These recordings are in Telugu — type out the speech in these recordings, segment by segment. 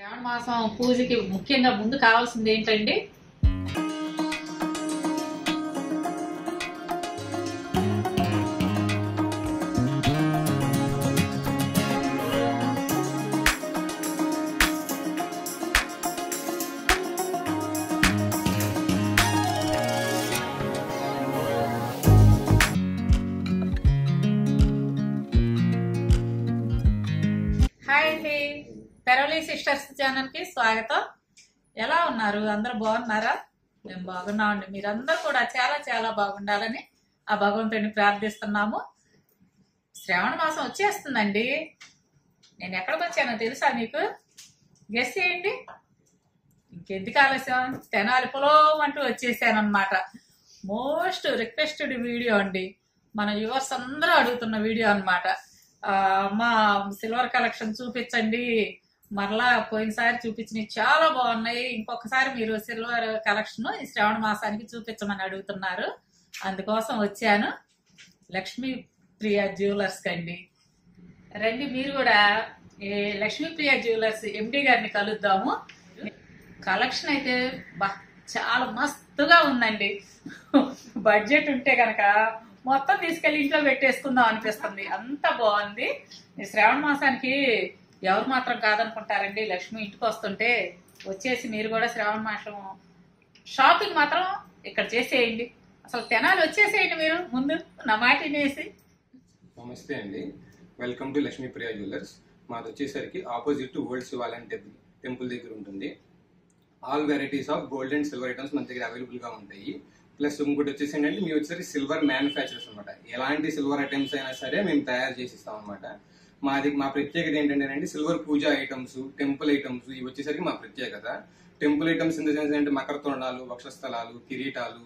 శ్రావణ మాసం పూజకి ముఖ్యంగా ముందు కావాల్సింది ఏంటండి హాయ్ అండి పెరవలి సిస్టర్స్ ఛానల్ కి స్వాగతం ఎలా ఉన్నారు అందరూ బాగున్నారా మేము బాగున్నామండి మీరందరూ కూడా చాలా చాలా బాగుండాలని ఆ భగవంతుడిని ప్రార్థిస్తున్నాము శ్రావణ మాసం వచ్చేస్తుందండి నేను ఎక్కడికి వచ్చానో తెలుసా మీకు గెస్ చేయండి ఇంకెందుకు ఆలస్యం తెనాలి పొలం అంటూ వచ్చేసానమాట మోస్ట్ రిక్వెస్టెడ్ వీడియో అండి మన యువర్స్ అందరూ అడుగుతున్న వీడియో అనమాట మా సిల్వర్ కలెక్షన్ చూపించండి మరలా పోయినసారి చూపించినవి చాలా బాగున్నాయి ఇంకొకసారి మీరు సిల్వర్ కలెక్షన్ ఈ శ్రావణ మాసానికి చూపించమని అడుగుతున్నారు అందుకోసం వచ్చాను లక్ష్మీ ప్రియ జ్యువెలర్స్ కండి రండి మీరు కూడా ఈ లక్ష్మీ ప్రియ జ్యువెలర్స్ ఎండి గారిని కలుద్దాము కలెక్షన్ అయితే బా చాలా మస్తుగా ఉందండి బడ్జెట్ ఉంటే కనుక మొత్తం తీసుకెళ్లి ఇంట్లో పెట్టేసుకుందాం అనిపిస్తుంది అంత బాగుంది ఈ శ్రావణ మాసానికి ఎవరు మాత్రం కాదనుకుంటారండి లక్ష్మి ఇంటికి వస్తుంటే వచ్చేసి మీరు కూడా శ్రావణ మాసం షాపింగ్ మాత్రం ఇక్కడ చేసేయండి అసలు తెనాలి వచ్చేసేయండి మీరు ముందు నా మాట వినేసి నమస్తే అండి welcome to Lakshmi Priya jewellers మాది వచ్చేసరికి opposite to old Shivalayam temple temple దగ్గర ఉంటుంది all varieties of gold and silver items మన దగ్గర అవైలబుల్ గా ఉంటాయి ప్లస్ ఇంకోటి వచ్చేసి ఏంటంటే మేము వచ్చేసరికి సిల్వర్ మ్యానుఫ్యాక్చర్స్ అనమాట ఎలాంటి సిల్వర్ ఐటమ్స్ అయినా సరే మేము తయారు చేసి ఇస్తాం అనమాట మాది మా ప్రత్యేకత ఏంటంటే silver puja items temple items ఇవి వచ్చేసరికి మా ప్రత్యేకత temple items in the sense అంటే మకర తోరణాలు వక్షస్థలాలు కిరీటాలు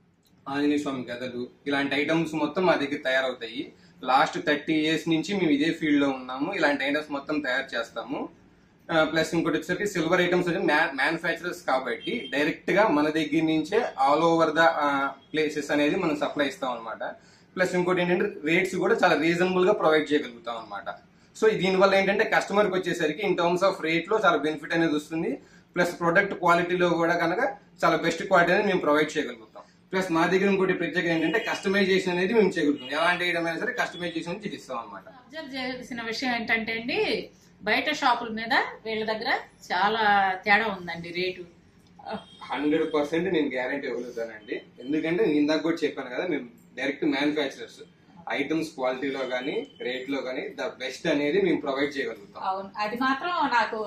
ఆంజనేయ స్వామి గదలు ఇలాంటి ఐటమ్స్ మొత్తం మా దగ్గర తయారవుతాయి లాస్ట్ థర్టీ ఇయర్స్ నుంచి మేము ఇదే ఫీల్డ్ లో ఉన్నాము ఇలాంటి ఐటమ్స్ మొత్తం తయారు చేస్తాము ప్లస్ ఇంకోటి వచ్చేసరికి సిల్వర్ ఐటమ్స్ వచ్చి మ్యానుఫ్యాక్చరర్స్ కాబట్టి డైరెక్ట్ గా మన దగ్గర నుంచే ఆల్ ఓవర్ ద ప్లేసెస్ అనేది మనం సప్లై ఇస్తాం అనమాట ప్లస్ ఇంకోటి ఏంటంటే రేట్స్ కూడా చాలా రీజనబుల్ గా ప్రొవైడ్ చేయగలుగుతాం అనమాట సో దీనివల్ల ఏంటంటే కస్టమర్ కి వచ్చేసరికి ఇన్ టర్మ్స్ ఆఫ్ రేట్ లో చాలా బెనిఫిట్ అనేది వస్తుంది ప్లస్ ప్రొడక్ట్ క్వాలిటీలో కూడా కనుక చాలా బెస్ట్ క్వాలిటీ అనేది మేము ప్రొవైడ్ చేయగలుగుతాం ప్లస్ మా దగ్గర ఇంకోటి ప్రత్యేకత ఏంటంటే కస్టమైజేషన్ అనేది మేము చేయగలుగుతాం ఎలాంటి ఐటమ్ అయినా సరే కస్టమైజేషన్ చేసిస్తాం అనమాట అబ్జర్వ్ చేసిన విషయం ఏంటంటే అండి బయట షాపుల మీద వీళ్ళ దగ్గర చాలా తేడా ఉందండి రేటు హండ్రెడ్ పర్సెంట్ నేను గ్యారంటీ ఇవ్వగలుగుతానండి ఎందుకంటే నేను ఇందాక కూడా చెప్పాను కదా మేము డైరెక్ట్ మ్యానుఫ్యాక్చరర్స్ ఐటమ్స్ క్వాలిటీలో కానీ రేట్ లో కానీ ద బెస్ట్ అనేది మేము ప్రొవైడ్ చేయగలుగుతాం అవును అది మాత్రం నాకు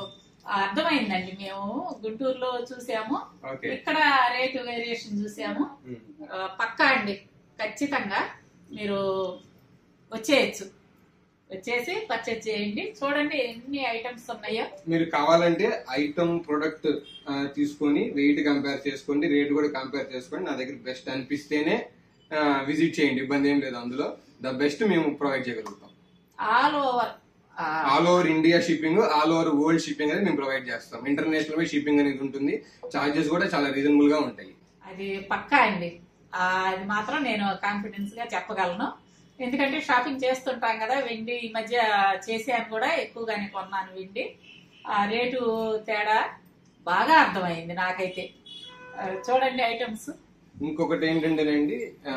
అర్థమైందండి మేము గుంటూరులో చూసాము ఓకే ఇక్కడ రేటు వేరియేషన్ చూసాము ఆ, పక్కా అండి ఖచ్చితంగా మీరు వచ్చేయచ్చు వచ్చేసి పర్చేజ్ చేయండి చూడండి ఎన్ని ఐటమ్స్ ఉన్నాయో మీరు కావాలంటే ఐటమ్ ప్రొడక్ట్ తీసుకొని వెయిట్ కంపేర్ చేసుకోండి రేట్ కూడా కంపేర్ చేసుకోండి నా దగ్గర బెస్ట్ అనిపిస్తేనే విజిట్ చేయండి ఇబ్బంది ఏం లేదు అందులో ద బెస్ట్ మేము ప్రొవైడ్ చేయగలుగుతాం all over all over India shipping all over world shipping అనేది మేము ప్రొవైడ్ చేస్తాం ఇంటర్నేషనల్ షిప్పింగ్ అనేది ఉంటుంది చార్జెస్ కూడా చాలా రీజనబుల్ గా ఉంటాయి అది పక్కా అండి ఆ, అది మాత్రం నేను కాన్ఫిడెన్స్ గా చెప్పగలను ఎందుకంటే షాపింగ్ చేస్తుంటాం కదా వెండి ఈ మధ్య చేసాను కూడా ఎక్కువగానే కొన్నాను వెండి ఆ రేటు తేడా బాగా అర్థమైంది నాకైతే ఆ, చూడండి ఐటమ్స్ ఇంకొకటి ఏంటంటేనండి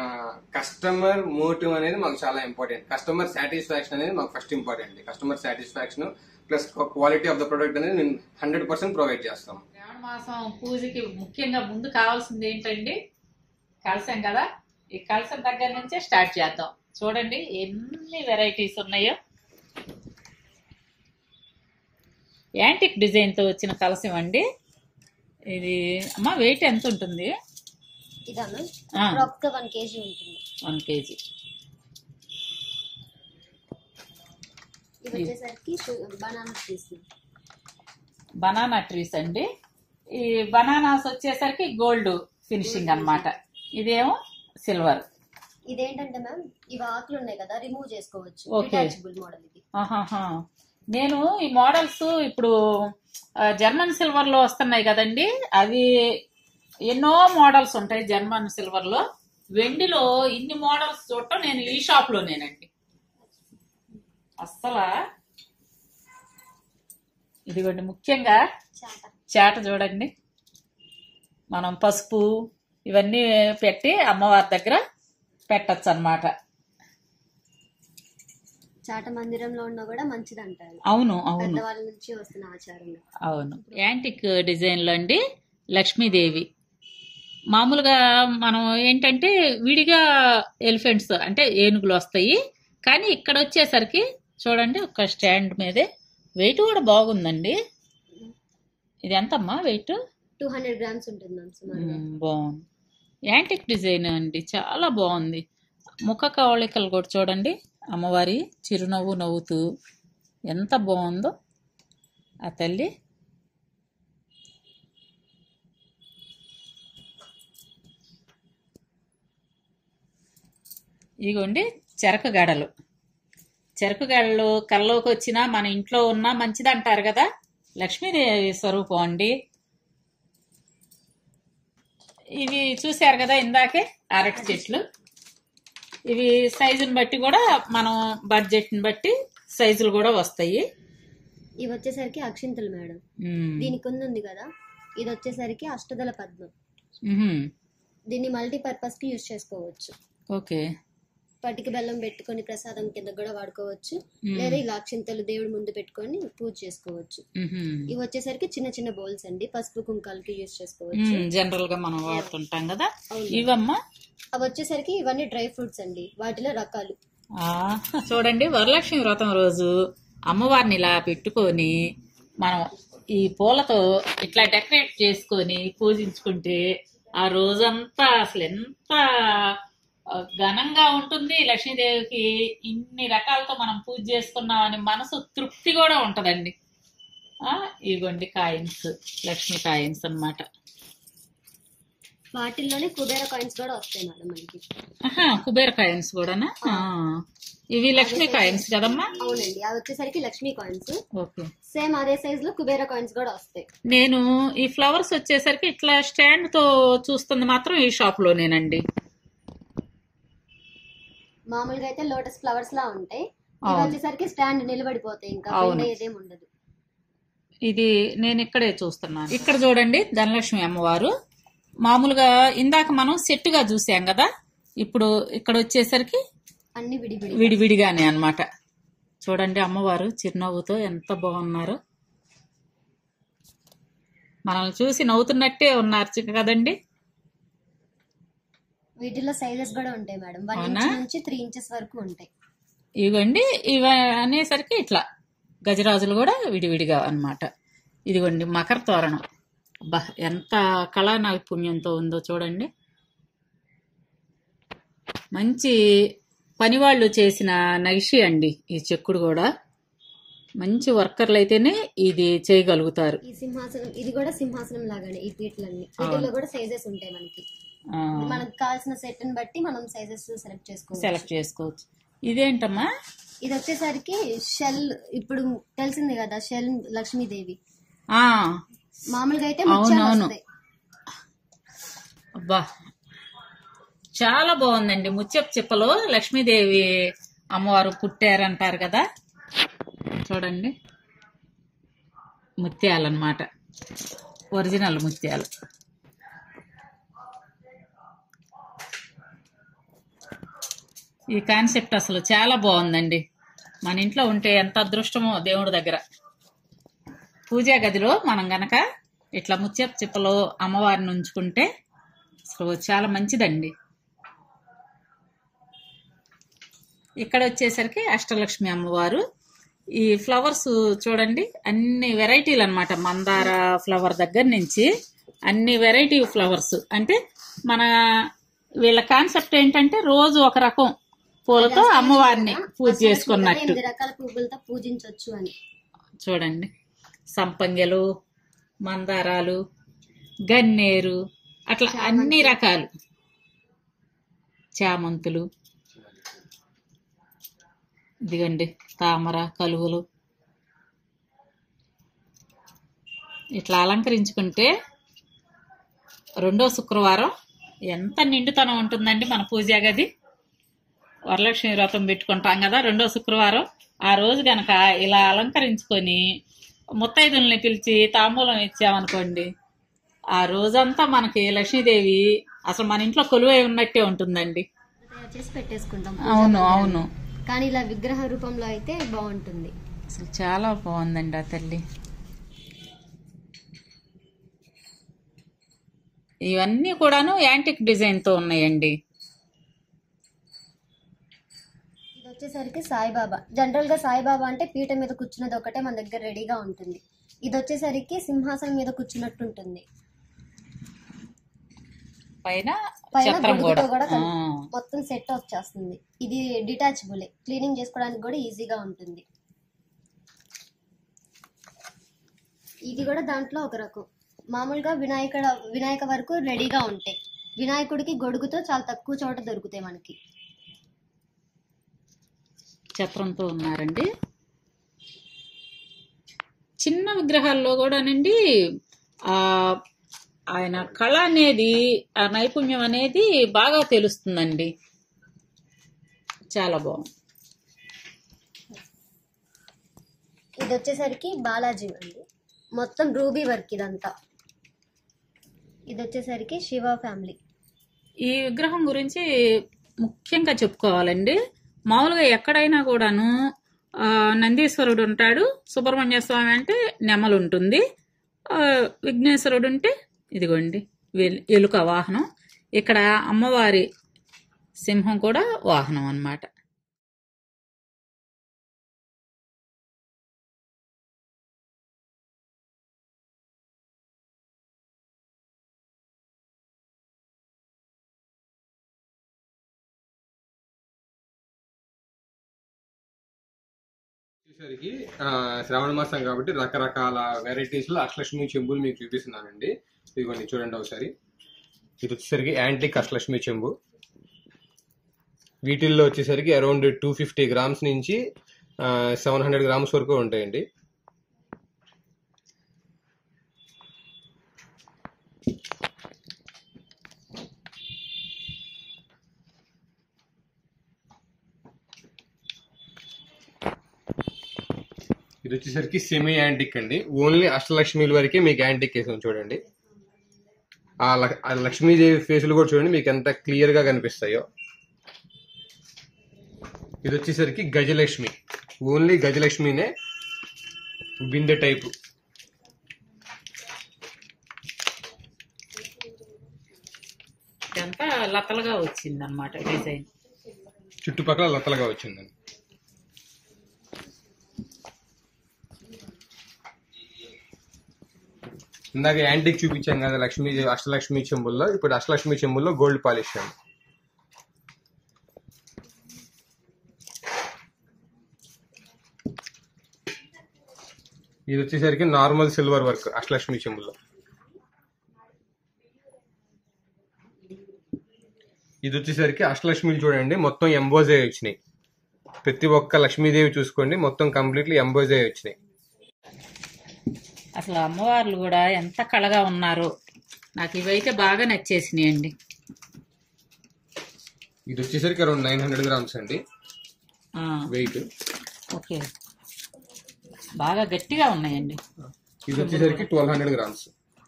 కస్టమర్ మోటివ్ అనేది మాకు చాలా ఇంపార్టెంట్ కస్టమర్ సాటిస్ఫాక్షన్ అనేది మాకు first important customer satisfaction plus quality of the product అనేది మేము హండ్రెడ్ పర్సెంట్ ప్రొవైడ్ చేస్తాం శ్రావణ మాసం పూజకి ముఖ్యంగా ముందు కావాల్సింది ఏంటండి కలసం కదా ఈ కలసం దగ్గర నుంచే స్టార్ట్ చేద్దాం చూడండి ఎన్ని వెరైటీస్ ఉన్నాయో యాంటిక్ డిజైన్తో వచ్చిన కలసం అండి ఇది అమ్మ వెయిట్ ఎంత ఉంటుంది ఇదా మ్యామ్ ఆ. అప్రాక్స్ గా వన్ కేజీ ఉంటుంది వన్ కేజీ ఇది వచ్చేసరికి బనానా తీసి బనానా ట్రీస్ అండి ఈ బనానాస్ వచ్చేసరికి గోల్డ్ ఫినిషింగ్ అన్నమాట ఇదేమో సిల్వర్ ఇదేంటంటే మ్యామ్ ఇవి ఆకులు ఉన్నాయి కదా రిమూవ్ చేసుకోవచ్చు Okay. డిటాచబుల్ మోడల్ ఇది ఆహాహా. నేను ఈ మోడల్స్ ఇప్పుడు ఆ, జర్మన్ సిల్వర్ లో వస్తున్నాయి కదండి అవి ఎన్నో మోడల్స్ ఉంటాయి జర్మన్ సిల్వర్ లో వెండిలో ఇన్ని మోడల్స్ చూడటం నేను ఈ షాప్ లోనేనండి అస్సలు ఇదిగోండి ముఖ్యంగా చాట చాట చూడండి మనం పసుపు ఇవన్నీ పెట్టి అమ్మవారి దగ్గర పెట్టచ్చు అన్నమాట చాట మందిరంలో ఉన్నా కూడా మంచిది అంటారు అవును అవును పెద్దవాళ్ళ నుంచి వస్తున్న ఆచారంగా అవును యాంటిక్ డిజైన్లో అండి లక్ష్మీదేవి మామూలుగా మనం ఏంటంటే విడిగా ఎలిఫెంట్స్ అంటే ఏనుగులు వస్తాయి కానీ ఇక్కడ వచ్చేసరికి చూడండి ఒక స్టాండ్ మీదే వెయిట్ కూడా బాగుందండి ఇది ఎంతమ్మా వెయిట్ టూ హండ్రెడ్ గ్రామ్స్ ఉంటుంది మ్యామ్ సుమారుగా బాగుంది యాంటిక్ డిజైన్ అండి చాలా బాగుంది ముఖ కవళికలు కూడా చూడండి అమ్మవారి చిరునవ్వు నవ్వుతూ ఎంత బాగుందో ఆ తల్లి ఇగోండి చెరకు గడలు చెరకు గడలు కల్లోకి వచ్చినా మన ఇంట్లో ఉన్నా మంచిది అంటారు కదా లక్ష్మీదేవి స్వరూపం అండి ఇవి చూశారు కదా ఇందాకే అరటి చెట్లు ఇవి సైజుని బట్టి కూడా మనం బడ్జెట్ని బట్టి సైజులు కూడా వస్తాయి ఇవి వచ్చేసరికి అక్షింతలు మేడం మ్మ్. దీనికి ఉంది ఉంది కదా ఇది వచ్చేసరికి అష్టదల పద్మం మ్హూ. దీన్ని మల్టీపర్పస్ కి యూజ్ చేసుకోవచ్చు ఓకే పటిక బెల్లం పెట్టుకొని ప్రసాదం కింద కూడా వాడుకోవచ్చు మ్మ్. లేదా ఇలా అక్షింతలు దేవుడి ముందు పెట్టుకొని పూజ చేసుకోవచ్చు మ్హూ. ఇవి వచ్చేసరికి చిన్న చిన్న బౌల్స్ అండి పసుపు కుంకాలకి యూజ్ చేసుకోవచ్చు మ్మ్. జనరల్ గా మనం వాడుతుంటాం కదా అవును. ఇవమ్మా అవి వచ్చేసరికి ఇవన్నీ డ్రై ఫ్రూట్స్ అండి వాటిలో రకాలు ఆ, చూడండి వరలక్ష్మి వ్రతం రోజు అమ్మవారిని ఇలా పెట్టుకొని మనం ఈ పూలతో ఇట్లా డెకరేట్ చేసుకొని పూజించుకుంటే ఆ రోజంతా అసలు ఎంత ఆ, ఘనంగా ఉంటుంది లక్ష్మీదేవికి ఇన్ని రకాలతో మనం పూజ చేసుకున్నామని మనసు తృప్తి కూడా ఉంటదండి ఆ, ఇదిగోండి కాయిన్స్ లక్ష్మీ కాయిన్స్ అన్నమాట వాటిల్లోనే కుబేర కాయిన్స్ కూడా వస్తాయి మేడం మనకి ఆహా కుబేర కాయిన్స్ కూడానా ఆ, ఇవి లక్ష్మీ కాయిన్స్ కదమ్మా అవునండి అవి వచ్చేసరికి లక్ష్మీ కాయిన్స్ ఓకే సేమ్ అదే సైజ్ లో కుబేర కాయిన్స్ కూడా వస్తాయి నేను ఈ ఫ్లవర్స్ వచ్చేసరికి ఇట్లా స్టాండ్ తో చూస్తుంది మాత్రం ఈ షాప్ లోనేనండి మామూలుగా అయితే లోటస్ ఫ్లవర్స్ లా ఉంటాయి ఇవి అవును. వచ్చేసరికి స్టాండ్ నిలబడిపోతాయి ఇంకా అవును. బెండ్ ఏదేం ఉండదు ఇది నేను ఇక్కడే చూస్తున్నాను ఇక్కడ చూడండి ధనలక్ష్మి అమ్మవారు మామూలుగా ఇందాక మనం సెట్టుగా చూసాం కదా ఇప్పుడు ఇక్కడ వచ్చేసరికి అన్ని విడివిడి విడివిడిగానే అన్నమాట చూడండి అమ్మవారు చిరునవ్వుతో ఎంత బాగున్నారు మనల్ని చూసి నవ్వుతున్నట్టే ఉన్నారు చి- కదండి వీటిలో సైజెస్ కూడా ఉంటాయి మేడం వన్ అవునా? ఇంచ్ నుంచి త్రీ ఇంచెస్ వరకు ఉంటాయి ఇవ్వండి ఇవి అనేసరికి ఇట్లా గజరాజులు కూడా విడివిడిగా అన్నమాట ఇదిగోండి మకర తోరణం అబ్బా ఎంత కళా నైపుణ్యంతో ఉందో చూడండి మంచి పనివాళ్ళు చేసిన నగిషి అండి ఈ చెక్కుడు కూడా మంచి వర్కర్లు అయితేనే ఇది చేయగలుగుతారు ఈ సింహాసనం ఇది కూడా సింహాసనం లాగానే ఈ పీటలన్నీ వీటిలో కూడా సైజెస్ ఉంటాయి మనకి మనకు కావాల్సిన సెట్ ని బట్టి మనం సైజెస్ సెలెక్ట్ చేసుకోవచ్చు సెలెక్ట్ చేసుకోవచ్చు ఇదేంటమ్మా ఇది వచ్చేసరికి షెల్ ఇప్పుడు తెలిసింది కదా షెల్ లక్ష్మీదేవి ఆ, మామూలుగా అయితే ముత్యాలు అవునవును. వస్తాయి అబ్బా చాలా బాగుందండి ముత్యపు చిప్పలో లక్ష్మీదేవి అమ్మవారు పుట్టారంటారు కదా చూడండి ముత్యాలు అన్నమాట ఒరిజినల్ ముత్యాలు ఈ కాన్సెప్ట్ అసలు చాలా బాగుందండి మన ఇంట్లో ఉంటే ఎంత అదృష్టమో దేవుడి దగ్గర పూజా గదిలో మనం గనక ఇట్లా ముత్యపు చిప్పలో అమ్మవారిని ఉంచుకుంటే అసలు చాలా మంచిదండి ఇక్కడ వచ్చేసరికి అష్టలక్ష్మి అమ్మవారు ఈ ఫ్లవర్స్ చూడండి అన్ని వెరైటీలు అన్నమాట మందార ఫ్లవర్ దగ్గర నుంచి అన్ని వెరైటీ ఫ్లవర్స్ అంటే మన వీళ్ళ కాన్సెప్ట్ ఏంటంటే రోజు ఒక రకం పూలతో అమ్మవారిని పూజ చేసుకున్నట్టు ఎనిమిది రకాల పువ్వులతో పూజించవచ్చు అని చూడండి సంపంగెలు మందారాలు గన్నేరు అట్లా అన్ని రకాలు చామంతులు ఇదిగండి తామర కలువలు ఇట్లా అలంకరించుకుంటే రెండో శుక్రవారం ఎంత నిండుతనం ఉంటుందండి మన పూజా గది వరలక్ష్మి వ్రతం పెట్టుకుంటాం కదా రెండో శుక్రవారం ఆ రోజు గనక ఇలా అలంకరించుకొని ముత్తైదుల్ని పిలిచి తాంబూలం ఇచ్చామనుకోండి ఆ రోజంతా మనకి లక్ష్మీదేవి అసలు మన ఇంట్లో కొలువై ఉన్నట్టే ఉంటుందండి తయారు చేసి పెట్టేసుకుంటాం అవును అవును కానీ ఇలా విగ్రహ రూపంలో అయితే బాగుంటుంది అసలు చాలా బాగుందండి ఆ తల్లి ఇవన్నీ కూడాను యాంటిక్ డిజైన్ తో ఉన్నాయండి ఇది వచ్చేసరికి సాయిబాబా జనరల్ గా సాయిబాబా అంటే పీట మీద కూర్చున్నది ఒకటే మన దగ్గర రెడీగా ఉంటుంది ఇది వచ్చేసరికి సింహాసనం మీద కూర్చున్నట్టు ఉంటుంది పైన పైన చక్రం గొడుగుతో కూడా కూడా ఆ, మొత్తం సెట్ వచ్చేస్తుంది ఇది డిటాచబుల్ క్లీనింగ్ చేసుకోవడానికి కూడా ఈజీగా ఉంటుంది ఇది కూడా దాంట్లో ఒక రకం మామూలుగా వినాయక వినాయక వరకు రెడీగా ఉంటాయి వినాయకుడికి గొడుగుతో చాలా తక్కువ చోట దొరుకుతాయి మనకి చక్రంతో ఉన్నారండి చిన్న విగ్రహాల్లో కూడానండి ఆ ఆయన కళ అనేది ఆ నైపుణ్యం అనేది బాగా తెలుస్తుందండి చాలా బాగుంది ఇది వచ్చేసరికి బాలాజీ అండి మొత్తం రూబీ వర్క్ ఇదంతా ఇది వచ్చేసరికి శివ ఫ్యామిలీ ఈ విగ్రహం గురించి ముఖ్యంగా చెప్పుకోవాలండి మామూలుగా ఎక్కడైనా కూడాను ఆ, నందీశ్వరుడు ఉంటాడు సుబ్రహ్మణ్య స్వామి అంటే నెమలు ఉంటుంది ఆ, విఘ్నేశ్వరుడు ఉంటే ఇదిగోండి వెల్- ఎలుక వాహనం ఇక్కడ అమ్మవారి సింహం కూడా వాహనం అన్నమాట వచ్చేసరికి ఆ, శ్రావణ మాసం కాబట్టి రకరకాల వెరైటీస్ లో అష్టలక్ష్మి చెంబులు మీకు చూపిస్తున్నానండి ఇదిగోండి చూడండి ఒకసారి ఇది వచ్చేసరికి యాంటిక్ అష్టలక్ష్మి చెంబు వీటిల్లో వచ్చేసరికి అరౌండ్ టూ ఫిఫ్టీ గ్రామ్స్ నుంచి సెవెన్ హండ్రెడ్ గ్రామ్స్ వరకు ఉంటాయండి ఇది వచ్చేసరికి సెమీ యాంటిక్ అండి ఓన్లీ అష్టలక్ష్మిల వరకే మీకు యాంటిక్ వేసాం చూడండి ఆ లక్- ఆ లక్ష్మీదేవి ఫేసులు కూడా చూడండి మీకు ఎంత క్లియర్ గా కనిపిస్తాయో ఇది వచ్చేసరికి గజలక్ష్మి ఓన్లీ గజలక్ష్మినే బిందె టైపు ఇదంతా లతలుగా వచ్చింది అనమాట డిజైన్ చుట్టుపక్కల లతలుగా వచ్చిందండి ఇందాక యాంటిక్ చూపించాం కదా లక్ష్మీ అష్టలక్ష్మి చెంబుల్లో ఇప్పుడు అష్టలక్ష్మి చెంబుల్లో గోల్డ్ పాలిష్ అండి ఇది వచ్చేసరికి నార్మల్ సిల్వర్ వర్క్ అష్టలక్ష్మి చెంబుల్లో ఇది వచ్చేసరికి అష్టలక్ష్మిలు చూడండి మొత్తం ఎంబోజే వచ్చినాయి ప్రతి ఒక్క లక్ష్మీదేవి చూసుకోండి మొత్తం కంప్లీట్లీ ఎంబోజే వచ్చినాయి అసలు అమ్మవార్లు కూడా ఎంత కళగా ఉన్నారో నాకు ఇవైతే బాగా నచ్చేసినాయండి ఇది వచ్చేసరికి అరౌండ్ నైన్ హండ్రెడ్ గ్రామ్స్ అండి ఆ, వెయిట్ ఓకే బాగా గట్టిగా ఉన్నాయండి ఇది వచ్చేసరికి ట్వెల్వ్ హండ్రెడ్ గ్రామ్స్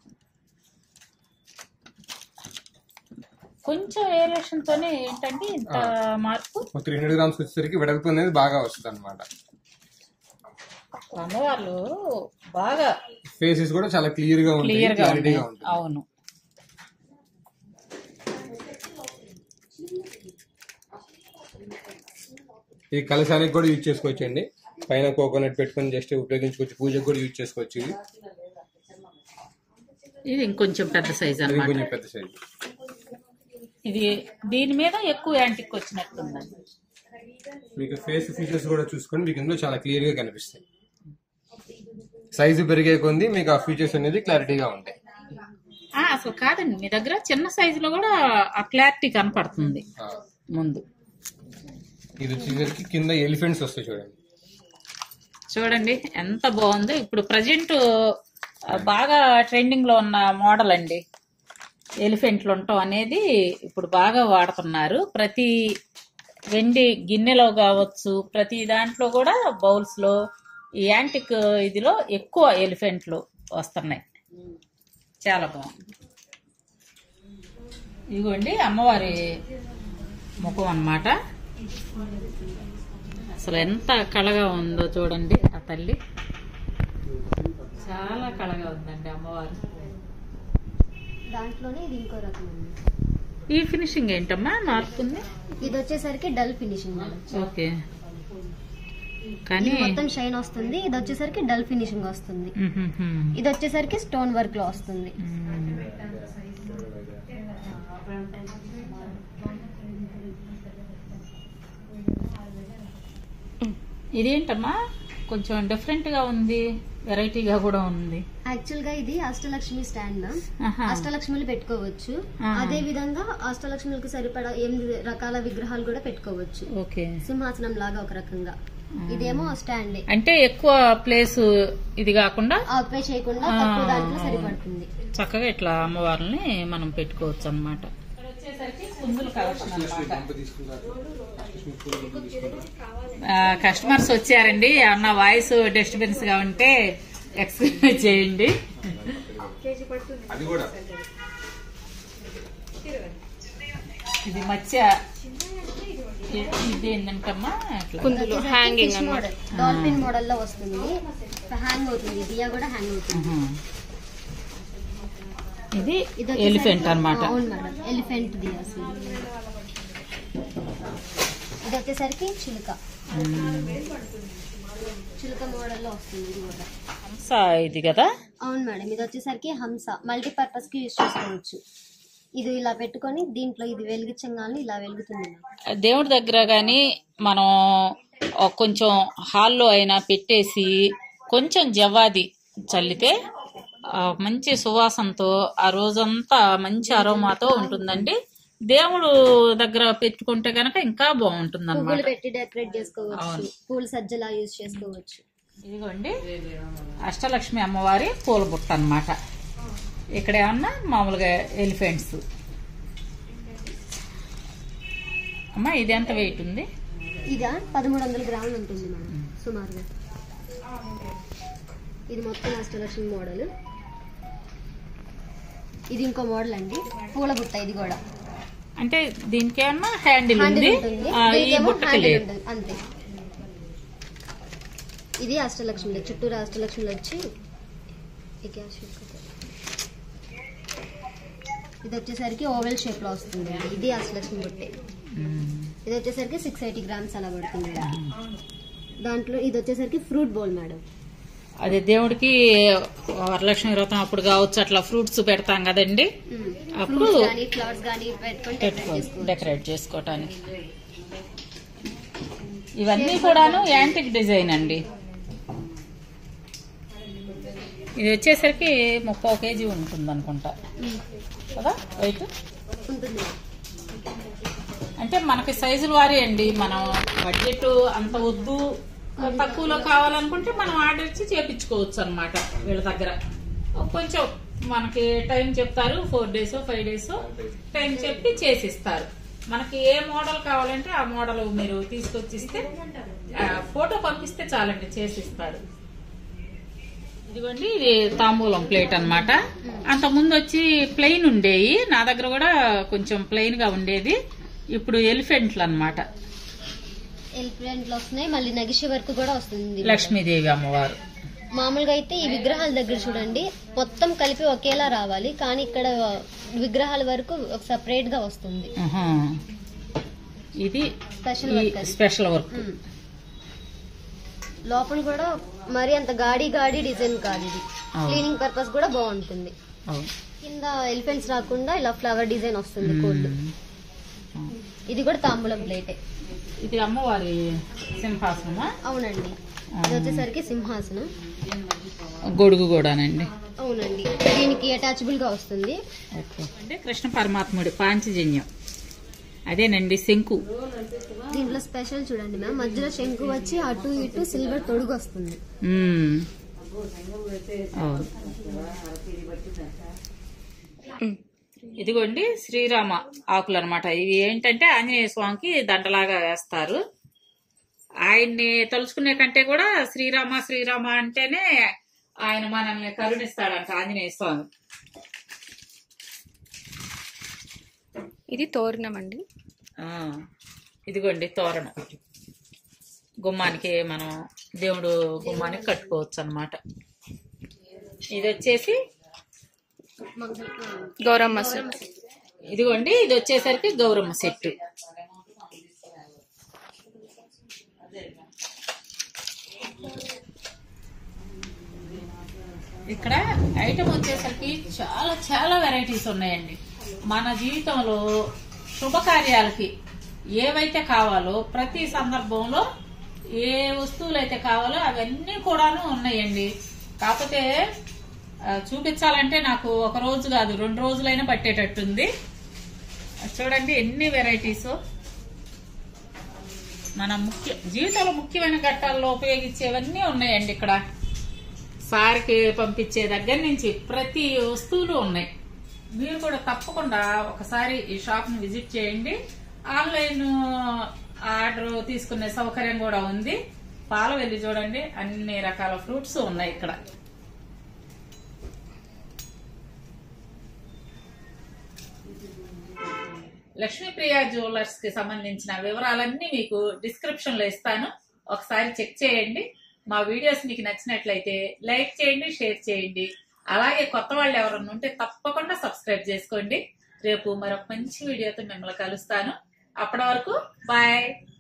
కొంచెం వేరియేషన్ తోనే ఏంటంటే ఇంత మార్పు త్రీ హండ్రెడ్ గ్రామ్స్ వచ్చేసరికి వెడల్పు అనేది బాగా వస్తుంది అనమాట అమ్మవార్లు బాగా ఫేసెస్ కూడా చాలా క్లియర్ గా ఉంటాయి క్లియర్ గా ఉన్నాయి క్లారిటీగా ఉంటుంది అవును ఇది కలశానికి కూడా యూజ్ చేసుకోవచ్చు అండి పైన కోకోనట్ పెట్టుకొని జస్ట్ ఉపయోగించుకోవచ్చు పూజకు కూడా యూజ్ చేసుకోవచ్చు ఇది ఇది ఇంకొంచెం పెద్ద సైజ్ ఇది అన్నమాట కొంచెం పెద్ద సైజ్ ఇది దీని మీద ఎక్కువ యాంటిక్ వచ్చినట్టుందండి మీకు ఫేస్ ఫీచర్స్ కూడా చూసుకొని మీకు ఇందులో చాలా క్లియర్ గా కనిపిస్తాయి సైజు పెరిగే కొంది మీకు ఆ ఫీచర్స్ అనేది క్లారిటీగా ఉంటాయి ఆ, అసలు కాదండి మీ దగ్గర చిన్న సైజులో కూడా ఆ క్లారిటీ కనపడుతుంది ఆ, ముందు ఇది వచ్చేసరికి కింద ఎలిఫెంట్స్ వస్తాయి చూడండి చూడండి ఎంత బాగుందో ఇప్పుడు ప్రజెంట్ బాగా ట్రెండింగ్ లో ఉన్న మోడల్ అండి ఎలిఫెంట్లు ఉండటం అనేది ఇప్పుడు బాగా వాడుతున్నారు ప్రతి వెండి గిన్నెలో కావచ్చు ప్రతి దాంట్లో కూడా బౌల్స్ లో ఈ యాంటిక్ ఇదిలో ఎక్కువ ఎలిఫెంట్లు వస్తున్నాయి చాలా బాగుంది ఇదిగోండి అమ్మవారి ముఖం అన్నమాట అసలు ఎంత కళగా ఉందో చూడండి ఆ తల్లి చాలా కళగా ఉందండి అమ్మవారు దాంట్లోనే ఇది ఇంకో రకం ఉంది ఈ ఫినిషింగ్ ఏంటమ్మా మారుతుంది ఇది వచ్చేసరికి డల్ ఫినిషింగ్ మేడం ఓకే కానీ ఇది మొత్తం షైన్ వస్తుంది ఇది వచ్చేసరికి డల్ ఫినిషింగ్ వస్తుంది మ్మ్హ్మ్. ఇది వచ్చేసరికి స్టోన్ వర్క్ లో వస్తుంది మ్మ్. ఇదేంటమ్మా కొంచెం డిఫరెంట్ గా ఉంది వెరైటీగా కూడా ఉంది యాక్చువల్ గా ఇది అష్టలక్ష్మి స్టాండ్ మ్యామ్ ఆహా. అష్టలక్ష్మిలు పెట్టుకోవచ్చు ఆ. అదే విధంగా అష్టలక్ష్మిలకు సరిపడా ఎనిమిది రకాల విగ్రహాలు కూడా పెట్టుకోవచ్చు ఓకే సింహాసనం లాగా ఒక రకంగా ఇదేమో స్టాండ్ అంటే ఎక్కువ ప్లేస్ ఇది కాకుండా ఆక్యుపై చేయకుండా తక్కువ దాంట్లో సరిపడుతుంది చక్కగా ఇట్లా అమ్మవారిని మనం పెట్టుకోవచ్చు అనమాట వచ్చేసరికి కుందులు కలెక్షన్ అన్నమాట గంప తీసుకుంటారు కృష్ణ పూల గంప తీసుకుంటారు ఆ, కస్టమర్స్ వచ్చారండి ఏమన్నా వాయిస్ డిస్టర్బెన్స్ గా ఉంటే ఎక్స్ప్లెయిన్ చేయండి అది కూడా ఇది మత్స్య ఇ- ఇది ఏంటంటమ్మా అట్లా హ్యాంగింగ్ మోడల్ డాల్ఫిన్ మోడల్ లో వస్తుంది హ్యాంగ్ అవుతుంది దియా కూడా హ్యాంగ్ అవుతుంది ఆహా. ఇది ఇది వచ్చేసరికి- ఎలిఫెంట్ అన్నమాట అవును మేడం ఎలిఫెంట్ దియా వస్తుంది ఇది వచ్చేసరికి చిలుక చిలుక మోడల్ లో వస్తుంది ఇది కూడా హంస ఇది కదా అవును మేడం ఇది వచ్చేసరికి హంస మల్టీపర్పస్ కి యూజ్ చేసుకోవచ్చు ఇది ఇలా పెట్టుకొని దీంట్లో ఇది వెలిగించగానే ఇలా వెలుగుతుంది మేడం. దేవుడి దగ్గర గాని మనం ఒక కొంచెం హాల్లో అయినా పెట్టేసి కొంచెం జవ్వాది చల్లితే ఆ మంచి సువాసనతో ఆ రోజంతా మంచి అరోమాతో ఉంటుందండి దేవుడు దగ్గర పెట్టుకుంటే గనక ఇంకా బాగుంటుంది పువ్వులు పెట్టి డెకరేట్ చేసుకోవచ్చు అవును. పూల సజ్జలా యూజ్ చేసుకోవచ్చు ఇదిగోండి అష్టలక్ష్మి అమ్మవారి పూల బుట్ట అన్నమాట ఇక్కడ ఏమన్నా మామూలుగా ఎలిఫెంట్స్ అమ్మా ఇది ఎంత వెయిట్ ఉంది ఇదా పదమూడు వందల గ్రాములు ఉంటుంది మేడం సుమారుగా ఇది మొత్తం అష్టలక్ష్మి మోడల్ ఇది ఇంకో మోడల్ అండి పూల బుట్ట ఇది కూడా అంటే దీనికి ఏమన్నా హ్యాండిల్ హ్యాండిల్ ఉంది ఉంటుంది ఆ, ఈ దీనికేమో బుట్టకి హ్యాండిల్ లేదు ఉంటుంది అంతే ఇది అష్టలక్ష్మిలు చుట్టూరు అష్టలక్ష్మిలు వచ్చి ఈ గ్యాస్ షేప్ కదా. ఇది వచ్చేసరికి ఓవెల్ షేప్ లో వస్తుంది ఇది అష్టలక్ష్మి బుట్టే మ్మ్. ఇది వచ్చేసరికి సిక్స్ ఎయిటీ గ్రామ్స్ అలా పడుతుంది దాంట్లో ఇది వచ్చేసరికి ఫ్రూట్ బౌల్ మేడం అదే దేవుడికి వరలక్ష్మి వ్రతం అప్పుడు కావచ్చు అట్లా ఫ్రూట్స్ పెడతాం కదండి అప్పుడు ఫ్రూట్స్ కానీ ఫ్లవర్స్ కానీ పెట్టుకొని డెకరేట్ పెట్టుకో చేసుకోవచ్చు డెకరేట్ చేసుకోవటానికి ఇవన్నీ కూడాను యాంటిక్ డిజైన్ అండి ఇది వచ్చేసరికి ముప్పై కేజీ ఉంటుంది అనుకుంటా ఉమ్. కదా వెయిట్ ఉంటుంది అంటే మనకి సైజులు వారి అండి మనం బడ్జెట్ అంత వద్దు తక్కువలో కావాలనుకుంటే మనం ఆర్డర్ ఇచ్చి చేపించుకోవచ్చు అనమాట వీళ్ళ దగ్గర కొంచెం మనకి టైం చెప్తారు four days five days time చెప్పి చేసిస్తారు మనకి ఏ మోడల్ కావాలంటే ఆ మోడల్ మీరు తీసుకొచ్చిస్తే ఆ, ఫోటో పంపిస్తే చాలండి చేసిస్తారు ఇదిగోండి ఇది తాంబూలం ప్లేట్ అన్నమాట అంత ముందు వచ్చి ప్లెయిన్ ఉండేవి నా దగ్గర కూడా కొంచెం ప్లెయిన్ గా ఉండేది ఇప్పుడు ఎలిఫెంట్లు అన్నమాట ఎలిఫెంట్లు వస్తున్నాయి మళ్ళీ నగిషి వర్క్ కూడా వస్తుంది లక్ష్మీదేవి అమ్మవారు మామూలుగా అయితే ఈ విగ్రహాల దగ్గర చూడండి మొత్తం కలిపి ఒకేలా రావాలి కానీ ఇక్కడ విగ్రహాల వరకు సపరేట్ గా వస్తుంది ఆహా. ఇది స్పెషల్ ఈ వర్క్ అది స్పెషల్ వర్క్ ఉమ్. లోపల కూడా మరి అంత గాడి గాడి డిజైన్ కాదు ఇది అవును. క్లీనింగ్ పర్పస్ కూడా బాగుంటుంది అవును. కింద ఎలిఫెంట్స్ రాకుండా ఇలా ఫ్లవర్ డిజైన్ వస్తుంది కోల్డ్ మ్మ్. ఇది కూడా తాంబూలం ప్లేటే ఇది అమ్మవారి సింహాసనమా అవునండి ఇది వచ్చేసరికి సింహాసనం గొడుగు కూడానండి అవునండి దీనికి అటాచబుల్ గా వస్తుంది ఓకే అంటే కృష్ణ పరమాత్ముడి పాంచజన్యం అదేనండి శంకు దీంట్లో స్పెషల్ చూడండి మ్యామ్ మధ్యలో శంకు వచ్చి అటు ఇటు సిల్వర్ తొడుగు వస్తుంది మ్మ్. అవును ఇదిగోండి శ్రీరామ ఆకులు అనమాట ఇవి ఏంటంటే ఆంజనేయ స్వామికి దండలాగా వేస్తారు ఆయన్ని తలుచుకునే కంటే కూడా శ్రీరామ శ్రీరామ అంటేనే ఆయన మనల్ని కరుణిస్తాడంట ఆంజనేయ స్వామి ఇది తోరణం అండి ఆ, ఇదిగోండి తోరణం గుమ్మానికి మనం దేవుడు గుమ్మానికి కట్టుకోవచ్చు అన్నమాట ఇది వచ్చేసి గౌరమ్మ సెట్ ఇదిగోండి ఇది వచ్చేసరికి గౌరమ్మ సెట్టు ఇక్కడ ఐటమ్ వచ్చేసరికి చాలా చాలా వెరైటీస్ ఉన్నాయండి మన జీవితంలో శుభకార్యాలకి ఏవైతే కావాలో ప్రతి సందర్భంలో ఏ వస్తువులు అయితే కావాలో అవన్నీ కూడాను ఉన్నాయండి కాకపోతే ఆ, చూపించాలంటే నాకు ఒక రోజు కాదు రెండు రోజులైనా పట్టేటట్టుంది చూడండి ఎన్ని వెరైటీస్ మన ముఖ్య జీవితంలో ముఖ్యమైన ఘట్టాల్లో ఉపయోగించేవన్నీ ఉన్నాయండి ఇక్కడ సార్కి పంపించే దగ్గర నుంచి ప్రతి వస్తువులు ఉన్నాయి మీరు కూడా తప్పకుండా ఒకసారి ఈ షాప్ ని విజిట్ చేయండి ఆన్లైన్ ఆర్డర్ తీసుకునే సౌకర్యం కూడా ఉంది పాల వెళ్ళి చూడండి అన్ని రకాల ఫ్రూట్స్ ఉన్నాయి ఇక్కడ లక్ష్మీప్రియ జ్యువెలర్స్ కి సంబంధించిన వివరాలన్నీ మీకు డిస్క్రిప్షన్ లో ఇస్తాను ఒకసారి చెక్ చేయండి మా వీడియోస్ మీకు నచ్చినట్లయితే లైక్ చేయండి షేర్ చేయండి అలాగే కొత్త వాళ్ళు ఎవరన్నా ఉంటే తప్పకుండా సబ్స్క్రైబ్ చేసుకోండి రేపు మరొక మంచి వీడియోతో మిమ్మల్ని కలుస్తాను అప్పటి వరకు బాయ్